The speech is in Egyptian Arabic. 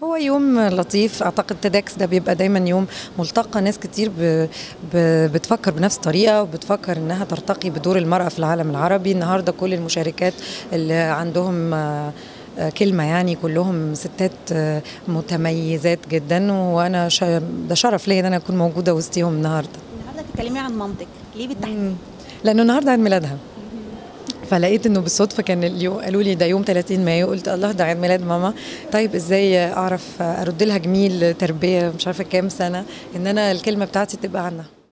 هو يوم لطيف اعتقد تيدكس ده بيبقى دايما يوم ملتقى ناس كتير ب... ب... بتفكر بنفس الطريقه وبتفكر انها ترتقي بدور المراه في العالم العربي النهارده كل المشاركات اللي عندهم آه، آه، كلمة يعني كلهم ستات آه، متميزات جدا وأنا ش... ده شرف ليا إن أنا أكون موجودة وسطيهم النهاردة النهارده تتكلمي عن مامتك ليه بالتحديد لأنه النهاردة عيد ميلادها فلقيت انه بالصدفه كان اليوم قالوا لي ده يوم 30 مايو قلت الله ده عيد ميلاد ماما طيب ازاي اعرف ارد لها جميل تربيه مش عارفه كام سنه ان انا الكلمه بتاعتي تبقى عنها